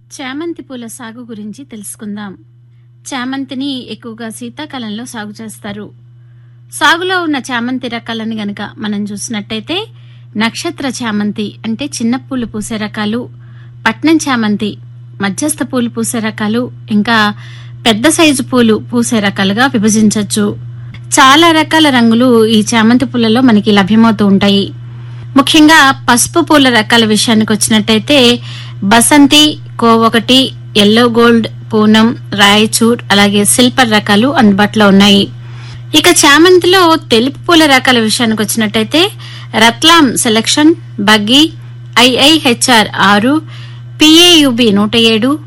చామంతి పూల సాగు గురించి తెలుసుకుందాం చామంతిని ఎక్కువగా శీతాకాలంలో సాగు చేస్తారు సాగులో ఉన్న చామంతి రకాలను గనక మనం చూసినట్టయితే నక్షత్ర చామంతి అంటే చిన్న పూలు పూసే రకాలు పట్నం చామంతి మధ్యస్థ పూలు పూసే రకాలు ఇంకా పెద్ద సైజు పూలు పూసే రకాలుగా విభజించవచ్చు చాలా రకాల రంగులు ఈ చామంతి పూలలో మనకి లభ్యమవుతూ ఉంటాయి ముఖ్యంగా పసుపు పూల రకాల విషయానికి వచ్చినట్టయితే బసంతి కోవొకటి ఎల్లో గోల్డ్ పూనం రాయచూర్ అలాగే సిల్పర్ రకాలు అందుబాటులో ఉన్నాయి ఇక చామంతిలో తెలుపు పూల రకాల విషయానికి వచ్చినట్టయితే రత్లాం సెలక్షన్ బగ్గి ఐఐహెచ్ఆర్ ఆరు పిఏయుబి నూట ఏడు